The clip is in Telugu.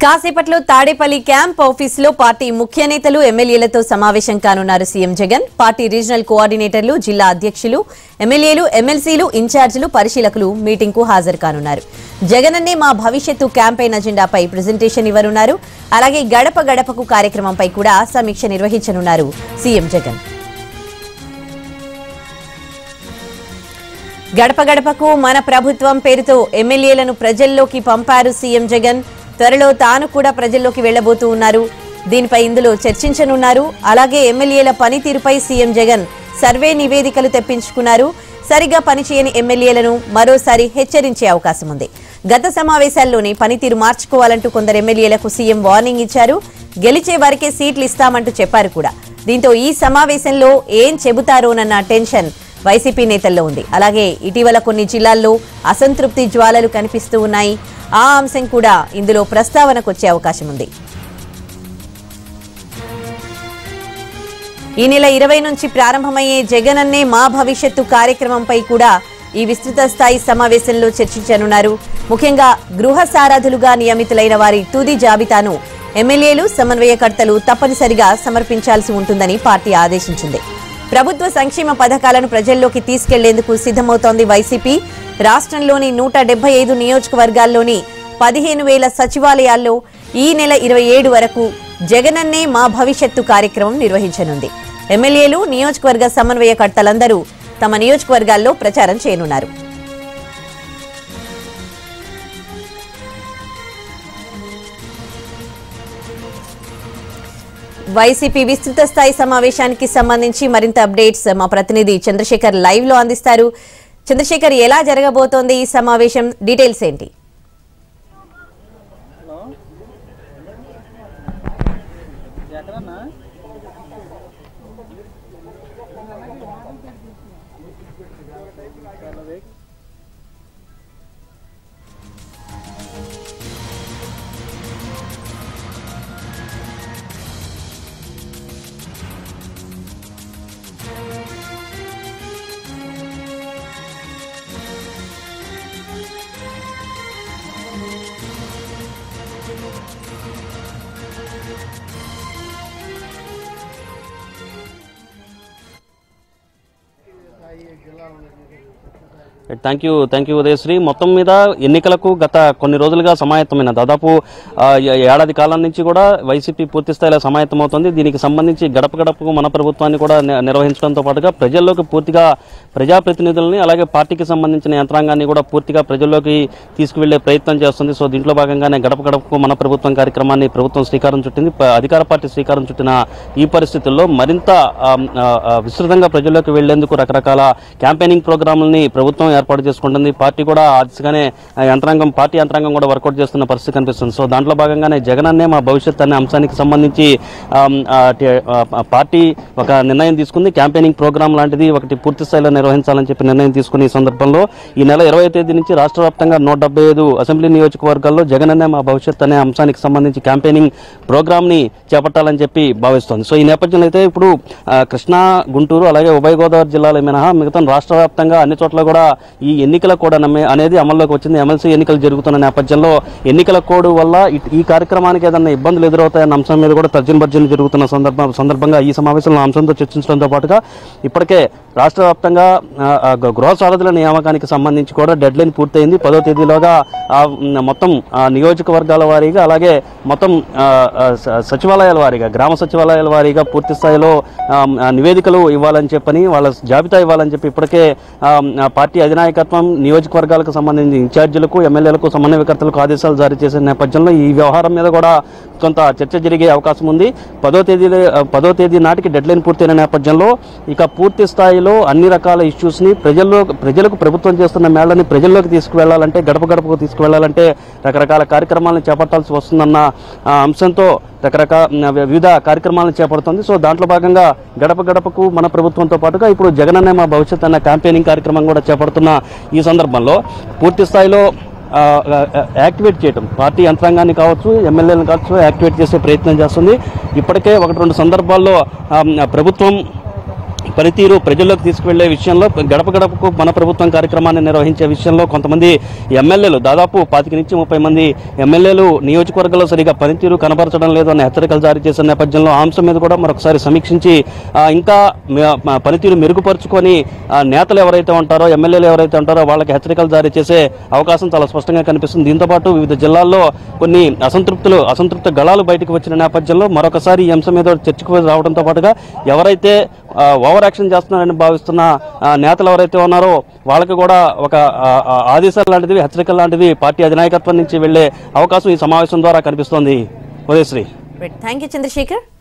కాసేపట్లో తాడేపల్లి క్యాంప్ ఆఫీసులో పార్టీ ముఖ్య నేతలు ఎమ్మెల్యేలతో సమావేశం కానున్నారు సీఎం జగన్ పార్టీ రీజనల్ కోఆర్డినేటర్లు జిల్లా అధ్యక్షులు ఎమ్మెల్యేలు ఎమ్మెల్సీలు ఇన్ఛార్జీలు పరిశీలకులు మీటింగ్ కు హాజరు కానున్నారు జగన్ అన్నే మా భవిష్యత్తు క్యాంపెయిన్ అజెండాపై ప్రెజెంటేషన్ ఇవ్వనున్నారు అలాగే గడప గడపకు కార్యక్రమంపై కూడా సమీక్ష నిర్వహించనున్నారు సీఎం జగన్ గడప గడపకు మన ప్రభుత్వం పేరుతో ఎమ్మెల్యేలను ప్రజల్లోకి పంపారు సీఎం జగన్ త్వరలో తాను కూడా ప్రజల్లోకి వెళ్లబోతూ ఉన్నారు దీనిపై ఇందులో చర్చించనున్నారు అలాగే ఎమ్మెల్యేల పనితీరుపై సీఎం జగన్ సర్వే నివేదికలు తెప్పించుకున్నారు సరిగా పనిచేయని ఎమ్మెల్యేలను మరోసారి హెచ్చరించే అవకాశం ఉంది గత సమావేశాల్లోనే పనితీరు మార్చుకోవాలంటూ కొందరు ఎమ్మెల్యేలకు సీఎం వార్నింగ్ ఇచ్చారు గెలిచే వారికే సీట్లు ఇస్తామంటూ చెప్పారు కూడా దీంతో ఈ సమావేశంలో ఏం చెబుతారోనన్న టెన్షన్ వైసీపీ నేతల్లో ఉంది అలాగే ఇటీవల కొన్ని జిల్లాల్లో అసంతృప్తి జ్వాలలు కనిపిస్తూ ఉన్నాయి ఆ అంశం కూడా ఇందులో ప్రస్తావనకు వచ్చే అవకాశం ఉంది ఈ నెల ఇరవై నుంచి ప్రారంభమయ్యే జగనన్నే మా భవిష్యత్తు కార్యక్రమంపై కూడా ఈ విస్తృత స్థాయి సమావేశంలో చర్చించనున్నారు ముఖ్యంగా గృహ సారథులుగా నియమితులైన వారి తుది జాబితాను ఎమ్మెల్యేలు సమన్వయకర్తలు తప్పనిసరిగా సమర్పించాల్సి ఉంటుందని పార్టీ ఆదేశించింది ప్రభుత్వ సంక్షేమ పథకాలను ప్రజల్లోకి తీసుకెళ్లేందుకు సిద్ధమవుతోంది వైసీపీ రాష్ట్రంలోని నూట డెబ్బై ఐదు నియోజకవర్గాల్లోని పదిహేను వేల సచివాలయాల్లో ఈ నెల ఇరవై ఏడు వరకు జగనన్నే మా భవిష్యత్తు కార్యక్రమం నిర్వహించనుంది ఎమ్మెల్యేలు నియోజకవర్గ సమన్వయకర్తలందరూ తమ నియోజకవర్గాల్లో ప్రచారం చేయనున్నారు వైసీపీ విస్తృత స్థాయి సమావేశానికి సంబంధించి మరింత అప్డేట్స్ మా ప్రతినిధి చంద్రశేఖర్ లైవ్ లో అందిస్తారు చంద్రశేఖర్ ఎలా జరగబోతోంది ఈ సమావేశం డీటెయిల్స్ ఏంటి ఎక్కడన్నా thank you thank you Udayasri మొత్తం మీద ఎన్నికలకు గత కొన్ని రోజులుగా సమాయత్తమైన దాదాపు ఆ, ఏ- ఏడాది కాలం నుంచి కూడా వైసీపీ పూర్తి స్థాయిలో సమాయత్తమవుతుంది దీనికి సంబంధించి గడప గడపకు మన ప్రభుత్వాన్ని కూడా ని- నిర్వహించడంతో పాటుగా ప్రజల్లోకి పూర్తిగా ప్రజాప్రతినిధులని అలాగే పార్టీకి సంబంధించిన యంత్రాంగాన్ని కూడా పూర్తిగా ప్రజల్లోకి తీసుకువెళ్లే ప్రయత్నం చేస్తుంది సో దీంట్లో భాగంగానే గడప గడపకు మన ప్రభుత్వం కార్యక్రమాన్ని ప్రభుత్వం శ్రీకారం చుట్టింది ప- అధికార పార్టీ శ్రీకారం చుట్టిన ఈ పరిస్థితుల్లో మరింత ఆ, ఆ, ఆ, విస్తృతంగా ప్రజల్లోకి వెళ్లేందుకు రకరకాల క్యాంపెయినింగ్ ప్రోగ్రాములని ప్రభుత్వం ఏర్పాటు చేసుకుంటుంది పార్టీ కూడా ఆ దిశగానే ఆ యంత్రాంగం పార్టీ యంత్రాంగం కూడా వర్కౌట్ చేస్తున్న పరిస్థితి కనిపిస్తుంది సో దాంట్లో భాగంగానే జగన్ అన్నే మా భవిష్యత్ అనే అంశానికి సంబంధించి ఆమ్, ఆ, టి- ఆ, పార్టీ ఒక నిర్ణయం తీసుకుంది క్యాంపెయినింగ్ ప్రోగ్రామ్ లాంటిది ఒకటి పూర్తి స్థాయిలో నిర్వహించాలని చెప్పి నిర్ణయం తీసుకున్న ఈ సందర్భంలో ఈ నెల ఇరవై తేదీ నుంచి రాష్ట్ర వ్యాప్తంగా నూట డెబ్బై ఐదు అసెంబ్లీ నియోజకవర్గాల్లో జగన్ అనే మా భవిష్యత్ అనే అంశానికి సంబంధించి క్యాంపెయినింగ్ ప్రోగ్రామ్ ని చేపట్టాలని చెప్పి భావిస్తోంది సో ఈ నేపథ్యంలో అయితే ఇప్పుడు ఆ, కృష్ణా గుంటూరు అలాగే ఉభయ గోదావరి జిల్లాల మినహా మిగతా రాష్ట్ర వ్యాప్తంగా అన్ని చోట్ల కూడా ఈ ఎన్నికల కోడ్ అనే అనేది అమల్లోకి వచ్చింది ఎమ్మెల్సీ ఎన్నికలు జరుగుతున్న నేపథ్యంలో ఎన్నికల కోడ్ వల్ల ఇట్- ఈ కార్యక్రమానికి ఏదైనా ఇబ్బందులు ఎదురవుతాయన్న అంశం మీద కూడా తర్జన భర్జన జరుగుతున్న సందర్భం సందర్భంగా ఈ సమావేశంలో ఆ అంశంతో చర్చించడంతో పాటుగా ఇప్పటికే రాష్ట్ర వ్యాప్తంగా ఆ, ఆ, గృహ సారథుల నియామకానికి సంబంధించి కూడా డెడ్ లైన్ పూర్తయింది పదో తేదీలోగా ఆ, మ్, మొత్తం ఆ, నియోజకవర్గాల వారీగా అలాగే మొత్తం ఆ, ఆ, స- సచివాలయాల వారీగా గ్రామ సచివాలయాల వారీగా పూర్తి స్థాయిలో ఆ, మ్, ఆ, నివేదికలు ఇవ్వాలని చెప్పని వాళ్ళ జాబితా ఇవ్వాలని చెప్పి ఇప్పటికే ఆ, మ్, ఆ, పార్టీ అధినాయకత్వం నియోజకవర్గాలకు సంబంధించి ఇన్ఛార్జీలకు ఎమ్మెల్యేలకు సమన్వయకర్తలకు ఆదేశాలు జారీ చేసిన నేపథ్యంలో ఈ వ్యవహారం మీద కూడా కొంత చర్చ జరిగే అవకాశం ఉంది పదో తేదీ పదో తేదీ నాటికి డెడ్ లైన్ పూర్తయిన నేపథ్యంలో ఇక పూర్తి స్థాయిలో అన్ని రకాల ఇష్యూస్ ని ప్రజల్లో ప్రజలకు ప్రభుత్వం చేస్తున్న మేళని ప్రజల్లోకి తీసుకువెళ్లాలంటే గడప గడపకు తీసుకువెళ్లాలంటే రకరకాల కార్యక్రమాలను చేపట్టాల్సి వస్తుందన్న ఆ, అంశంతో రకరకాల వివిధ కార్యక్రమాలను చేపడుతుంది సో దాంట్లో భాగంగా గడప గడపకు మన ప్రభుత్వంతో పాటుగా ఇప్పుడు జగన్ అనే మా భవిష్యత్ అన్న క్యాంపెయినింగ్ కార్యక్రమం కూడా చేపడుతున్న ఈ సందర్భంలో పూర్తి స్థాయిలో ఆ, ఆ, యాక్టివేట్ చేయటం పార్టీ యంత్రాంగాన్ని కావచ్చు ఎమ్మెల్యేలను కావచ్చు యాక్టివేట్ చేసే ప్రయత్నం చేస్తుంది ఇప్పటికే ఒకటి రెండు సందర్భాల్లో ఆ, ప్రభుత్వం పనితీరు ప్రజల్లోకి తీసుకువెళ్లే విషయంలో గడప గడపకు మన ప్రభుత్వం కార్యక్రమాన్ని నిర్వహించే విషయంలో కొంతమంది ఎమ్మెల్యేలు దాదాపు పాతిక నుంచి ముప్పై మంది ఎమ్మెల్యేలు నియోజకవర్గంలో సరిగా పనితీరు కనబరచడం లేదు అనే హెచ్చరికలు జారీ చేసిన నేపథ్యంలో ఆ అంశం మీద కూడా మరొకసారి సమీక్షించి ఆ, ఇంకా మ- మ- పనితీరు మెరుగుపరుచుకొని ఆ, నేతలు ఎవరైతే ఉంటారో ఎమ్మెల్యేలు ఎవరైతే ఉంటారో వాళ్ళకి హెచ్చరికలు జారీ చేసే అవకాశం చాలా స్పష్టంగా కనిపిస్తుంది దీంతో పాటు వివిధ జిల్లాల్లో కొన్ని అసంతృప్తులు అసంతృప్త గళాలు బయటకు వచ్చిన నేపథ్యంలో మరొకసారి ఈ అంశం మీద చర్చకు రావడంతో పాటుగా ఎవరైతే ఆ, ఓవర్ యాక్షన్ చేస్తున్నారని భావిస్తున్న ఆ, నేతలు ఎవరైతే ఉన్నారో వాళ్ళకి కూడా ఒక ఆ, ఆ, ఆదేశాలు లాంటివి హెచ్చరికలు లాంటివి పార్టీ అధినాయకత్వం నుంచి వెళ్లే అవకాశం ఈ సమావేశం ద్వారా కనిపిస్తోంది ఉదయశ్రీ థ్యాంక్ యూ చంద్రశేఖర్